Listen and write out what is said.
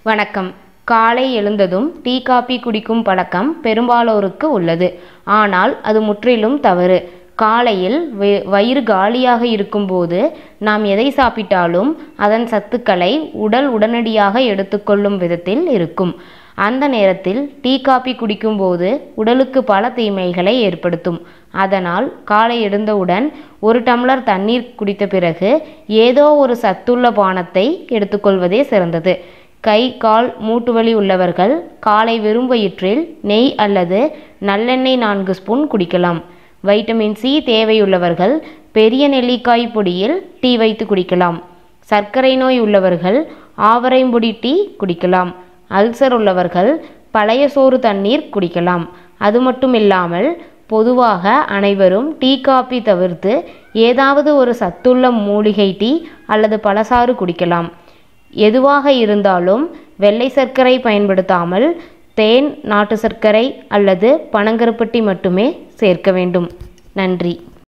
வணக்கம் காலை எழுந்ததும் டீ காபி குடிக்கும் பழக்கம் பெரும்பாலோருக்கு உள்ளது ஆனால் அது முற்றிலும் தவறு காலையில் வெ- வயிறு காலியாக இருக்கும்போது நாம் எதை சாப்பிட்டாலும் அதன் சத்துக்களை உடல் உடனடியாக எடுத்துக்கொள்ளும் விதத்தில் இருக்கும் அந்த நேரத்தில் டீ காபி குடிக்கும்போது உடலுக்கு பல தீமைகளை ஏற்படுத்தும் அதனால் காலை எழுந்தவுடன் ஒரு டம்ளர் தண்ணீர் குடித்த பிறகு ஏதோ ஒரு சத்துள்ள பானத்தை எடுத்துக்கொள்வதே சிறந்தது கை கால் மூட்டு வலி உள்ளவர்கள் காலை வெறும் வயிற்றில் நெய் அல்லது நல்லெண்ணெய் நான்கு ஸ்பூன் குடிக்கலாம் வைட்டமின் சி தேவையுள்ளவர்கள் பெரிய நெல்லிக்காய் பொடியில் டீ வைத்து குடிக்கலாம் சர்க்கரை நோய் உள்ளவர்கள் ஆவரைம்பொடி டீ குடிக்கலாம் அல்சர் உள்ளவர்கள் பழைய சோறு தண்ணீர் குடிக்கலாம் அது மட்டும் இல்லாமல் பொதுவாக அனைவரும் டீ காபி தவிர்த்து ஏதாவது ஒரு சத்துள்ள மூலிகை டீ அல்லது பழசாறு குடிக்கலாம் எதுவாக இருந்தாலும் வெள்ளை சர்க்கரை பயன்படுத்தாமல் தேன் நாட்டு சர்க்கரை அல்லது பனங்கருப்பட்டி மட்டுமே சேர்க்க வேண்டும் நன்றி